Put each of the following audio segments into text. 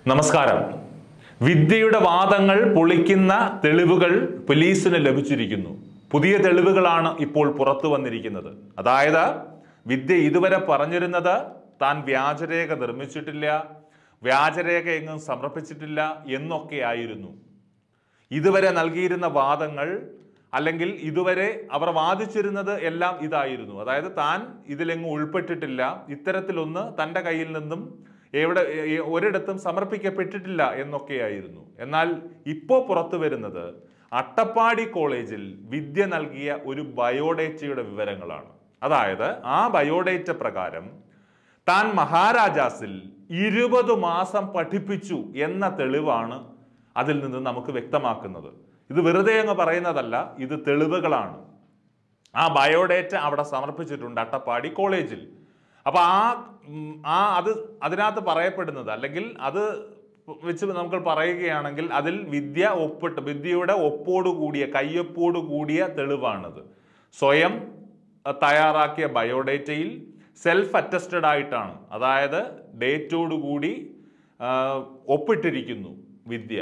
നമസ്കാരം വിദ്യയുടെ വാദങ്ങൾ പൊളിക്കുന്ന തെളിവുകൾ പോലീസിന് ലഭിച്ചിരിക്കുന്നു പുതിയ തെളിവുകളാണ് ഇപ്പോൾ പുറത്തു വന്നിരിക്കുന്നത് അതായത് വിദ്യ ഇതുവരെ പറഞ്ഞിരുന്നത് താൻ വ്യാജരേഖ നിർമ്മിച്ചിട്ടില്ല വ്യാജരേഖ എങ്ങും സമർപ്പിച്ചിട്ടില്ല എന്നൊക്കെയായിരുന്നു ഇതുവരെ നൽകിയിരുന്ന വാദങ്ങൾ അല്ലെങ്കിൽ ഇതുവരെ അവർ വാദിച്ചിരുന്നത് എല്ലാം ഇതായിരുന്നു അതായത് താൻ ഇതിലെങ്ങും ഉൾപ്പെട്ടിട്ടില്ല ഇത്തരത്തിലൊന്ന് തൻ്റെ കയ്യിൽ നിന്നും എവിടെ എ- ഒരിടത്തും സമർപ്പിക്കപ്പെട്ടിട്ടില്ല എന്നൊക്കെയായിരുന്നു എന്നാൽ ഇപ്പോൾ പുറത്തു വരുന്നത് അട്ടപ്പാടി കോളേജിൽ വിദ്യ നൽകിയ ഒരു ബയോഡേറ്റയുടെ വിവരങ്ങളാണ് അതായത് ആ ബയോഡേറ്റ പ്രകാരം താൻ മഹാരാജാസിൽ ഇരുപത് മാസം പഠിപ്പിച്ചു എന്ന തെളിവാണ് അതിൽ നിന്ന് നമുക്ക് വ്യക്തമാക്കുന്നത് ഇത് വെറുതെ അങ്ങ് പറയുന്നതല്ല ഇത് തെളിവുകളാണ് ആ ബയോഡേറ്റ അവിടെ സമർപ്പിച്ചിട്ടുണ്ട് അട്ടപ്പാടി കോളേജിൽ അപ്പൊ ആ ഉം, ആ അത് അതിനകത്ത് പറയപ്പെടുന്നത് അല്ലെങ്കിൽ അത് വെച്ച് നമുക്ക് പറയുകയാണെങ്കിൽ അതിൽ വിദ്യ ഒപ്പിട്ട് വിദ്യയുടെ ഒപ്പോട് കൂടിയ കയ്യൊപ്പോട് കൂടിയ തെളിവാണത് സ്വയം അഹ്, തയ്യാറാക്കിയ ബയോഡേറ്റയിൽ സെൽഫ് അറ്റസ്റ്റഡ് ആയിട്ടാണ് അതായത് ഡേറ്റോട് കൂടി ആ, ഒപ്പിട്ടിരിക്കുന്നു വിദ്യ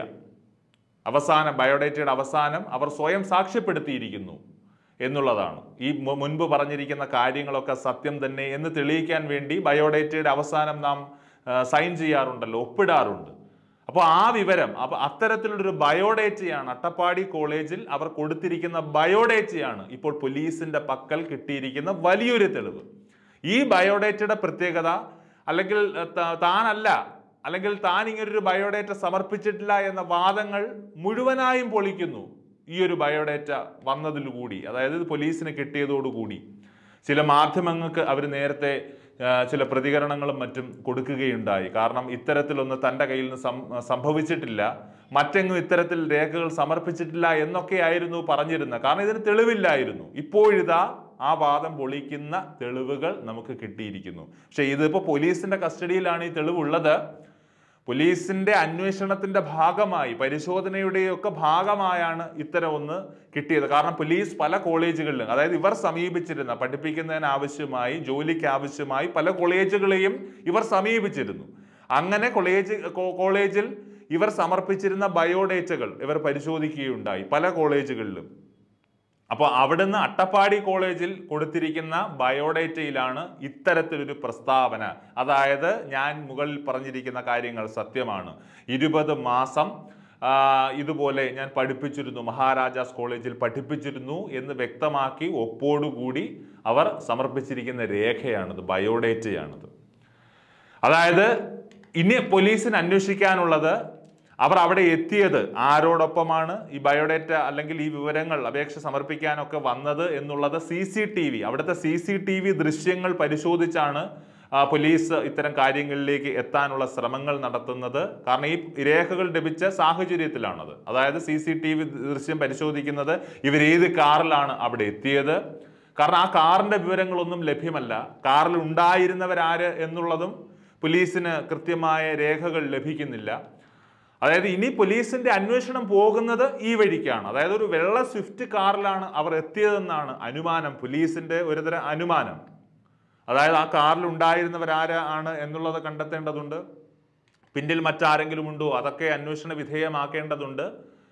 അവസാനം ബയോഡേറ്റയുടെ അവസാനം അവർ സ്വയം സാക്ഷ്യപ്പെടുത്തിയിരിക്കുന്നു എന്നുള്ളതാണ് ഈ മു- മുൻപ് പറഞ്ഞിരിക്കുന്ന കാര്യങ്ങളൊക്കെ സത്യം തന്നെ എന്ന് തെളിയിക്കാൻ വേണ്ടി ബയോഡേറ്റയുടെ അവസാനം നാം ആ, സൈൻ ചെയ്യാറുണ്ടല്ലോ ഒപ്പിടാറുണ്ട് അപ്പോൾ ആ വിവരം അപ്പൊ അത്തരത്തിലുള്ളൊരു ബയോഡേറ്റയാണ് അട്ടപ്പാടി കോളേജിൽ അവർ കൊടുത്തിരിക്കുന്ന ബയോഡേറ്റയാണ് ഇപ്പോൾ പോലീസിന്റെ പക്കൽ കിട്ടിയിരിക്കുന്ന വലിയൊരു തെളിവ് ഈ ബയോഡേറ്റയുടെ പ്രത്യേകത അല്ലെങ്കിൽ അഹ്, ത- താനല്ല അല്ലെങ്കിൽ താൻ ഇങ്ങനൊരു ബയോഡേറ്റ സമർപ്പിച്ചിട്ടില്ല എന്ന വാദങ്ങൾ മുഴുവനായും പൊളിക്കുന്നു ഈ ഒരു ബയോഡേറ്റ വന്നതിലുകൂടി അതായത് ഇത് പോലീസിന് കിട്ടിയതോടുകൂടി ചില മാധ്യമങ്ങൾക്ക് അവർ നേരത്തെ ആ, ചില പ്രതികരണങ്ങളും മറ്റും കൊടുക്കുകയുണ്ടായി കാരണം ഇത്തരത്തിലൊന്ന് തൻ്റെ കയ്യിൽ നിന്ന് സം- സംഭവിച്ചിട്ടില്ല മറ്റെങ്ങും ഇത്തരത്തിൽ രേഖകൾ സമർപ്പിച്ചിട്ടില്ല എന്നൊക്കെയായിരുന്നു പറഞ്ഞിരുന്നത് കാരണം ഇതിന് തെളിവില്ലായിരുന്നു ഇപ്പോഴിതാ ആ വാദം പൊളിക്കുന്ന തെളിവുകൾ നമുക്ക് കിട്ടിയിരിക്കുന്നു പക്ഷെ ഇതിപ്പോ പോലീസിന്റെ കസ്റ്റഡിയിലാണ് ഈ തെളിവുള്ളത് പോലീസിന്റെ അന്വേഷണത്തിന്റെ ഭാഗമായി പരിശോധനയുടെയൊക്കെ ഭാഗമായാണ് ഇത്തരം ഒന്ന് കിട്ടിയത് കാരണം പോലീസ് പല കോളേജുകളിലും അതായത് ഇവർ സമീപിച്ചിരുന്ന പഠിപ്പിക്കുന്നതിന് ആവശ്യമായി ജോലിക്ക് ആവശ്യമായി പല കോളേജുകളെയും ഇവർ സമീപിച്ചിരുന്നു അങ്ങനെ കോളേജ് കോ- കോളേജിൽ ഇവർ സമർപ്പിച്ചിരുന്ന ബയോഡേറ്റകൾ ഇവർ പരിശോധിക്കുകയുണ്ടായി പല കോളേജുകളിലും അപ്പോൾ അവിടുന്ന് അട്ടപ്പാടി കോളേജിൽ കൊടുത്തിരിക്കുന്ന ബയോഡേറ്റയിലാണ് ഇത്തരത്തിലൊരു പ്രസ്താവന അതായത് ഞാൻ മുകളിൽ പറഞ്ഞിരിക്കുന്ന കാര്യങ്ങൾ സത്യമാണ് ഇരുപത് മാസം ആ, ഇതുപോലെ ഞാൻ പഠിപ്പിച്ചിരുന്നു മഹാരാജാസ് കോളേജിൽ പഠിപ്പിച്ചിരുന്നു എന്ന് വ്യക്തമാക്കി ഒപ്പോടുകൂടി അവർ സമർപ്പിച്ചിരിക്കുന്ന രേഖയാണിത് ബയോഡേറ്റയാണിത് അതായത് ഇനി പോലീസിന് അന്വേഷിക്കാനുള്ളത് അവർ അവിടെ എത്തിയത് ആരോടൊപ്പമാണ് ഈ ബയോഡേറ്റ അല്ലെങ്കിൽ ഈ വിവരങ്ങൾ അപേക്ഷ സമർപ്പിക്കാനൊക്കെ വന്നത് എന്നുള്ളത് സി സി ടി വി അവിടുത്തെ സി സി ടി വി ദൃശ്യങ്ങൾ പരിശോധിച്ചാണ് ആ, പോലീസ് ഇത്തരം കാര്യങ്ങളിലേക്ക് എത്താനുള്ള ശ്രമങ്ങൾ നടത്തുന്നത് കാരണം ഈ രേഖകൾ ലഭിച്ച സാഹചര്യത്തിലാണത് അതായത് സി സി ടി വി ദൃശ്യം പരിശോധിക്കുന്നത് ഇവർ ഏത് കാറിലാണ് അവിടെ എത്തിയത് കാരണം ആ കാറിന്റെ വിവരങ്ങളൊന്നും ലഭ്യമല്ല കാറിൽ ഉണ്ടായിരുന്നവരാര് എന്നുള്ളതും പോലീസിന് കൃത്യമായ രേഖകൾ ലഭിക്കുന്നില്ല അതായത് ഇനി പോലീസിന്റെ അന്വേഷണം പോകുന്നത് ഈ വഴിക്കാണ് അതായത് ഒരു വെള്ള സ്വിഫ്റ്റ് കാറിലാണ് അവർ എത്തിയതെന്നാണ് അനുമാനം പോലീസിന്റെ ഒരുതരം അനുമാനം അതായത് ആ കാറിൽ ഉണ്ടായിരുന്നവരാര് ആണ് എന്നുള്ളത് കണ്ടെത്തേണ്ടതുണ്ട് പിന്നിൽ മറ്റാരെങ്കിലും ഉണ്ടോ അതൊക്കെ അന്വേഷണ വിധേയമാക്കേണ്ടതുണ്ട്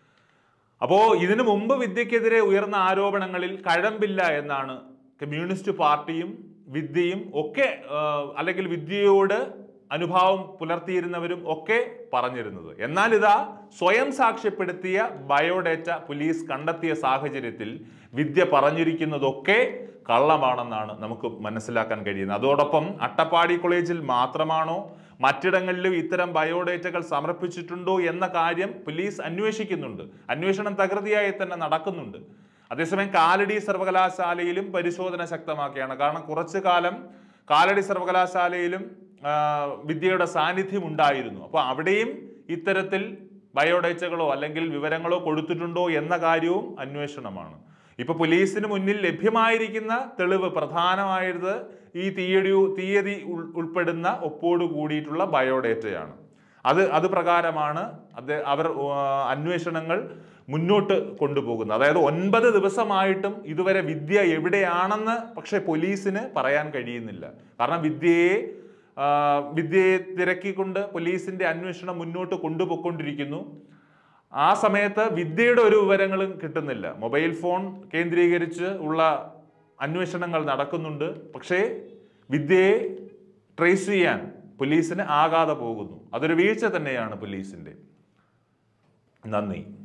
അപ്പോ ഇതിനു മുമ്പ് വിദ്യക്കെതിരെ ഉയർന്ന ആരോപണങ്ങളിൽ കഴമ്പില്ല എന്നാണ് കമ്മ്യൂണിസ്റ്റ് പാർട്ടിയും വിദ്യയും ഒക്കെ ആ, അല്ലെങ്കിൽ വിദ്യയോട് അനുഭാവം പുലർത്തിയിരുന്നവരും ഒക്കെ പറഞ്ഞിരുന്നത് എന്നാൽ ഇതാ സ്വയം സാക്ഷ്യപ്പെടുത്തിയ ബയോഡേറ്റ പോലീസ് കണ്ടെത്തിയ സാഹചര്യത്തിൽ വിദ്യ പറഞ്ഞിരിക്കുന്നതൊക്കെ കള്ളമാണെന്നാണ് നമുക്ക് മനസ്സിലാക്കാൻ കഴിയുന്നത് അതോടൊപ്പം അട്ടപ്പാടി കോളേജിൽ മാത്രമാണോ മറ്റിടങ്ങളിലും ഇത്തരം ബയോഡേറ്റകൾ സമർപ്പിച്ചിട്ടുണ്ടോ എന്ന കാര്യം പോലീസ് അന്വേഷിക്കുന്നുണ്ട് അന്വേഷണം തകൃതിയായി തന്നെ നടക്കുന്നുണ്ട് അതേസമയം കാലടി സർവകലാശാലയിലും പരിശോധന ശക്തമാക്കുകയാണ് കാരണം കുറച്ചു കാലം കാലടി സർവകലാശാലയിലും ആ, വിദ്യയുടെ സാന്നിധ്യം ഉണ്ടായിരുന്നു അപ്പോൾ അവിടെയും ഇത്തരത്തിൽ ബയോഡേറ്റകളോ അല്ലെങ്കിൽ വിവരങ്ങളോ കൊടുത്തിട്ടുണ്ടോ എന്ന കാര്യവും അന്വേഷണമാണ് ഇപ്പൊ പോലീസിന് മുന്നിൽ ലഭ്യമായിരിക്കുന്ന തെളിവ് പ്രധാനമായത് ഈ തീയതി തീയതി ഉൾ- ഉൾപ്പെടുന്ന ഒപ്പോട് കൂടിയിട്ടുള്ള ബയോഡേറ്റയാണ് അത് അത് പ്രകാരമാണ് അത് അവർ ആ, അന്വേഷണങ്ങൾ മുന്നോട്ട് കൊണ്ടുപോകുന്നത് അതായത് ഒൻപത് ദിവസമായിട്ടും ഇതുവരെ വിദ്യ എവിടെയാണെന്ന് പക്ഷെ പോലീസിന് പറയാൻ കഴിയുന്നില്ല കാരണം വിദ്യയെ ആ, വിദ്യയെ തിരക്കിക്കൊണ്ട് പോലീസിന്റെ അന്വേഷണം മുന്നോട്ട് കൊണ്ടുപോയിക്കൊണ്ടിരിക്കുന്നു ആ സമയത്ത് വിദ്യയുടെ ഒരു വിവരങ്ങളും കിട്ടുന്നില്ല മൊബൈൽ ഫോൺ കേന്ദ്രീകരിച്ച് ഉള്ള അന്വേഷണങ്ങൾ നടക്കുന്നുണ്ട് പക്ഷേ വിദ്യയെ ട്രേസ് ചെയ്യാൻ പോലീസിന് ആകാതെ പോകുന്നു അതൊരു വീഴ്ച തന്നെയാണ് പോലീസിന്റെ നന്ദി